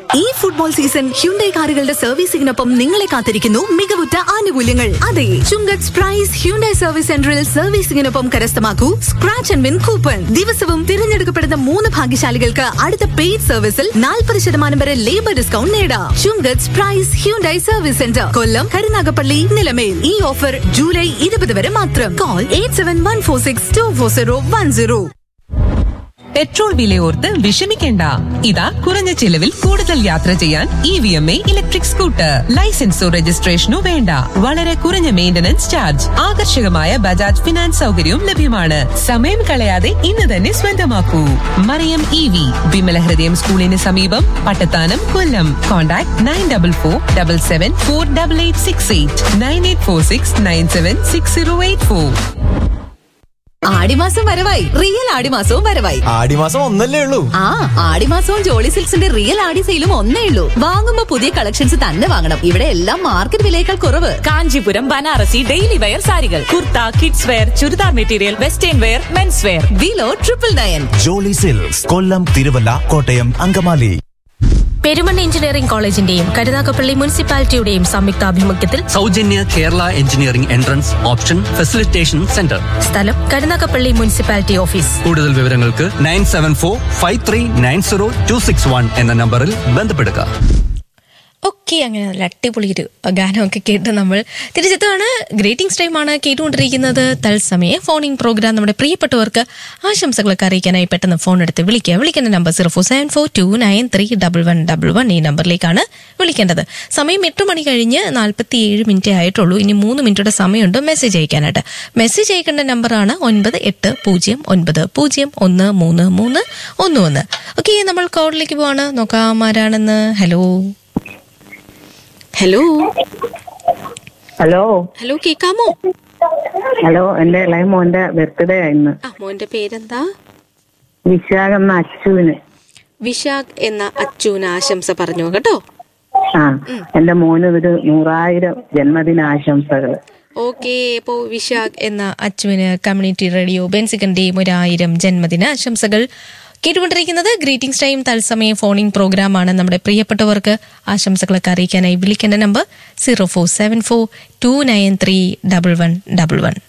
ഈ football season Hyundai കാറുകളുടെ സർവീസിംഗിനൊപ്പം നിങ്ങളെ കാത്തിരിക്കുന്നു മികവുറ്റ ആനുകൂല്യങ്ങൾ അതെ ചുങ്കത്ത് പ്രൈസ് ഹ്യുണ്ടൈ സർവീസ് സെന്ററിൽ സർവീസിംഗിനൊപ്പം കരസ്ഥമാക്കൂ സ്ക്രാച്ച് ആൻഡ് വിൻ കൂപ്പൺ ദിവസവും തിരഞ്ഞെടുക്കപ്പെടുന്ന മൂന്ന് ഭാഗ്യശാലികൾക്ക് അടുത്ത പെയ്ഡ് സർവീസിൽ നാൽപ്പത് ശതമാനം വരെ ലേബർ ഡിസ്കൗണ്ട് നേടാം Chunkath price Hyundai service centre Kollam Karunagappally Nilamel ഈ ഓഫർ ജൂലൈ ഇരുപത് വരെ മാത്രം call eight seven one four six two four zero one zero petrol വിലയോർത്ത് വിഷമിക്കേണ്ട ഇതാ കുറഞ്ഞ ചിലവിൽ കൂടുതൽ യാത്ര ചെയ്യാൻ E V M A electric scooter ലൈസൻസോ രജിസ്ട്രേഷനോ വേണ്ട വളരെ കുറഞ്ഞ മെയിന്റനൻസ് ചാർജ് ആകർഷകമായ ബജാജ് ഫിനാൻസ് സൗകര്യവും ലഭ്യമാണ് സമയം കളയാതെ ഇന്ന് തന്നെ സ്വന്തമാക്കൂ മറിയം ഇ വി വിമല ഹൃദയം സ്കൂളിന് സമീപം Pattathanam Kollam contact nine double four double seven four double eight six eight nine eight four six nine seven six zero eight four ആടിമാസം വരവായി റിയൽ ആടിമാസവും വരവായി ആടിമാസം ഒന്നല്ലേ ഉള്ളൂ ആ ആടിമാസവും ജോളി സിൽക്സിന്റെ റിയൽ ആടി സെയിലും ഒന്നേ ഉള്ളൂ വാങ്ങുമ്പോ പുതിയ കളക്ഷൻസ് തന്നെ വാങ്ങണം ഇവിടെ എല്ലാം മാർക്കറ്റ് വിലയേക്കാൾ കുറവ് കാഞ്ചീപുരം ബനാറസി ഡെയിലി വെയർ സാരികൾ kurta kids wear churidar material western wear men's wear below triple nine Jolly silks Kollam Thiruvalla Kottayam Angamaly Perumanna engineering കോളേജിന്റെയും കരുനാഗപ്പള്ളി മുനിസിപ്പാലിറ്റിയുടെയും സംയുക്താഭിമുഖ്യത്തിൽ സൗജന്യ Kerala engineering entrance option facilitation centre സ്ഥലം കരുനാഗപ്പള്ളി മുനിസിപ്പാലിറ്റി ഓഫീസ് കൂടുതൽ വിവരങ്ങൾക്ക് nine seven four five three nine zero two six one എന്ന നമ്പറിൽ ബന്ധപ്പെടുക ഒക്കെ അങ്ങനെ നല്ല അടിപൊളി ഒരു ഗാനമൊക്കെ കേട്ട് നമ്മൾ തിരിച്ചെത്തുകയാണ് ഗ്രേറ്റിംഗ്സ് ടൈമാണ് കേട്ടുകൊണ്ടിരിക്കുന്നത് തത്സമയ ഫോണിംഗ് പ്രോഗ്രാം നമ്മുടെ പ്രിയപ്പെട്ടവർക്ക് ആശംസകളൊക്കെ അറിയിക്കാനായി പെട്ടെന്ന് ഫോൺ എടുത്ത് വിളിക്കുക വിളിക്കേണ്ട number zero four seven four two nine three double one double one ഈ നമ്പറിലേക്കാണ് വിളിക്കേണ്ടത് സമയം എട്ട് മണി കഴിഞ്ഞ് നാൽപ്പത്തി ഏഴ് മിനിറ്റേ ആയിട്ടുള്ളൂ ഇനി മൂന്ന് മിനിറ്റുടെ സമയമുണ്ട് മെസ്സേജ് അയക്കാനായിട്ട് മെസ്സേജ് അയക്കേണ്ട നമ്പറാണ് ഒൻപത് എട്ട് പൂജ്യം ഒൻപത് പൂജ്യം ഒന്ന് മൂന്ന് മൂന്ന് ഒന്ന് ഒന്ന് ഓക്കെ നമ്മൾ കോളിലേക്ക് പോവാണ് നോക്കാം ആരാണെന്ന് ഹലോ ഹലോ ഹലോ ഹലോ കേക്കാമോ ഹലോ എന്റെ ഇളയ മോന്റെ ബർത്ത്ഡേ ഇന്ന് ആ മോന്റെ പേരെന്താ വിശാഖ് എന്ന അച്ചുവിന് വിശാഖ് എന്ന അച്ചുവിന് ആശംസ പറഞ്ഞു കേട്ടോ ആ എന്റെ മോന് ഒരു നൂറായിരം ജന്മദിനാശംസകൾ ഓക്കെ അപ്പോ വിശാഖ് എന്ന അച്ചുവിന് കമ്മ്യൂണിറ്റി റേഡിയോ ബെൻസിക്കന്റെയും ഒരായിരം ജന്മദിന ആശംസകൾ കേട്ടുകൊണ്ടിരിക്കുന്നത് ഗ്രീറ്റിംഗ്സ് ടൈം തത്സമയ ഫോണിംഗ് പ്രോഗ്രാമാണ് നമ്മുടെ പ്രിയപ്പെട്ടവർക്ക് ആശംസകളൊക്കെ അറിയിക്കാനായി വിളിക്കേണ്ട number zero four seven four two nine three double one double one